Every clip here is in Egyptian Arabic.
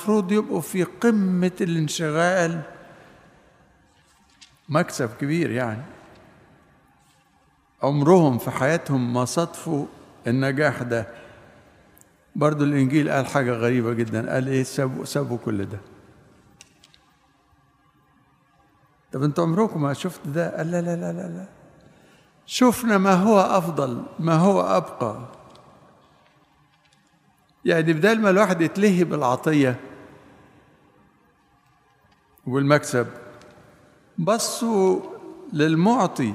المفروض يبقوا في قمة الانشغال مكسب كبير يعني عمرهم في حياتهم ما صادفوا النجاح ده برضو الإنجيل قال حاجة غريبة جدا قال إيه سابوا, سابوا كل ده طب انتوا عمركم ما شفت ده قال لا لا لا لا لا شفنا ما هو أفضل ما هو أبقى يعني بدل ما الواحد يتلهي بالعطية والمكسب بصوا للمعطي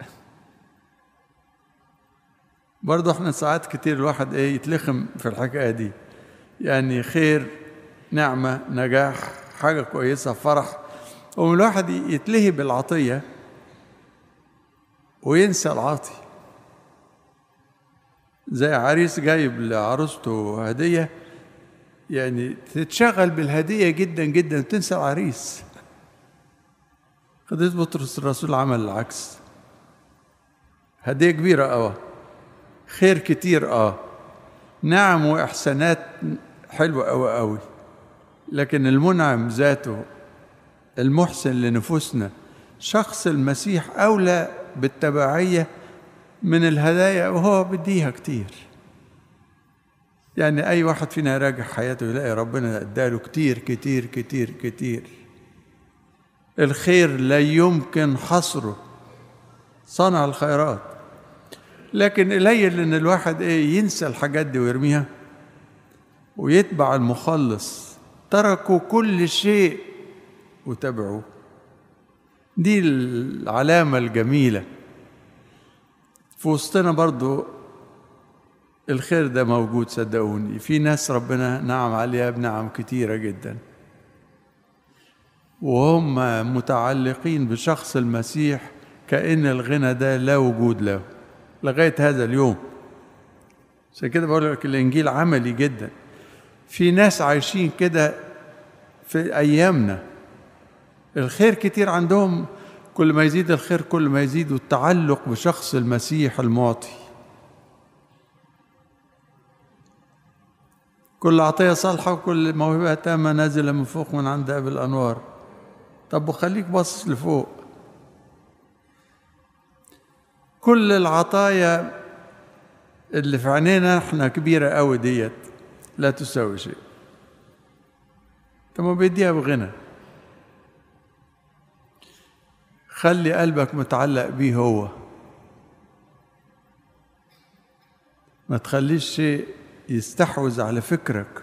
برضه احنا ساعات كتير الواحد ايه يتلخم في الحكايه دي يعني خير نعمه نجاح حاجه كويسه فرح والواحد يتلهي بالعطيه وينسى العاطي زي عريس جايب لعروسته هديه يعني تتشغل بالهديه جدا جدا تنسى العريس قديس بطرس الرسول عمل العكس هديه كبيره اه خير كتير اه نعم واحسانات حلوه قوي قوي لكن المنعم ذاته المحسن لنفوسنا شخص المسيح اولى بالتبعيه من الهدايا وهو بديها كتير يعني اي واحد فينا يراجع حياته يلاقي ربنا اداله كتير كتير كتير كتير الخير لا يمكن حصره صنع الخيرات لكن قليل ان الواحد ايه ينسى الحاجات دي ويرميها ويتبع المخلص تركوا كل شيء وتبعوه دي العلامة الجميلة في وسطنا برضو الخير ده موجود صدقوني في ناس ربنا نعم عليها بنعم كتيرة جدا وهم متعلقين بشخص المسيح كأن الغنى ده لا وجود له لغاية هذا اليوم عشان كده بقول لك الإنجيل عملي جدا في ناس عايشين كده في أيامنا الخير كتير عندهم كل ما يزيد الخير كل ما يزيد التعلق بشخص المسيح المعطي كل عطية صالحة وكل موهبة تامة نازلة من فوق من عند أبي الأنوار طب وخليك باصص لفوق كل العطايا اللي في عينينا احنا كبيرة قوي ديت لا تساوي شيء طب ما بيديها بغنى خلي قلبك متعلق بيه هو ما تخليش شيء يستحوذ على فكرك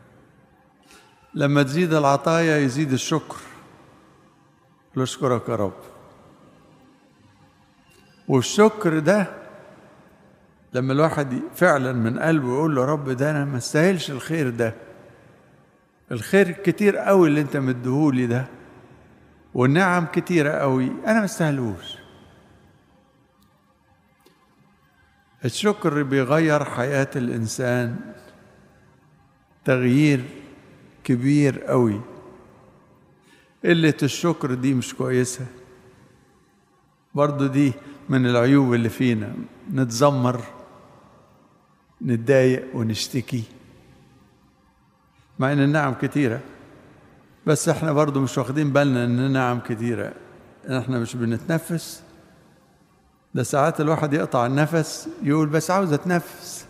لما تزيد العطايا يزيد الشكر نشكرك يا رب والشكر ده لما الواحد فعلا من قلبه يقول له رب ده انا ما استاهلش الخير ده الخير كتير قوي اللي انت مديهولي ده والنعم كتيرة قوي انا ما استاهلوش الشكر بيغير حياة الإنسان تغيير كبير قوي قلة الشكر دي مش كويسة برضو دي من العيوب اللي فينا نتذمر نتضايق ونشتكي مع ان النعم كتيرة بس احنا برضو مش واخدين بالنا ان النعم كتيرة احنا مش بنتنفس ده ساعات الواحد يقطع النفس يقول بس عاوز اتنفس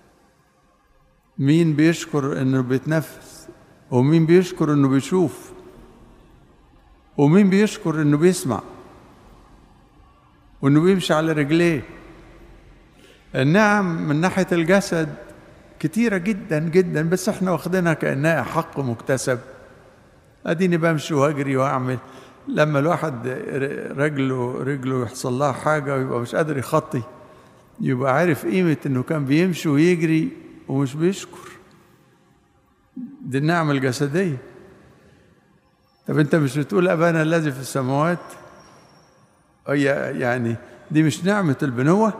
مين بيشكر انه بيتنفس ومين بيشكر انه بيشوف ومين بيشكر انه بيسمع وانه بيمشي على رجليه النعم من ناحيه الجسد كتيره جدا جدا بس احنا واخدينها كانها حق مكتسب اديني بمشي واجري واعمل لما الواحد رجله رجله يحصل لها حاجه ويبقى مش قادر يخطي يبقى عارف قيمه انه كان بيمشي ويجري ومش بيشكر دي النعمه الجسديه طب انت مش بتقول ابانا الذي في السماوات هي يعني دي مش نعمة البنوة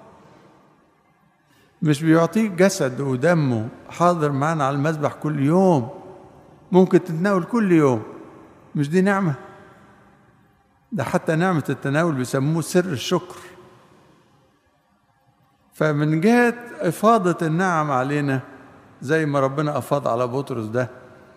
مش بيعطيك جسد ودمه حاضر معانا على المذبح كل يوم ممكن تتناول كل يوم مش دي نعمة ده حتى نعمة التناول بيسموه سر الشكر فمن جهة إفاضة النعم علينا زي ما ربنا أفاض على بطرس ده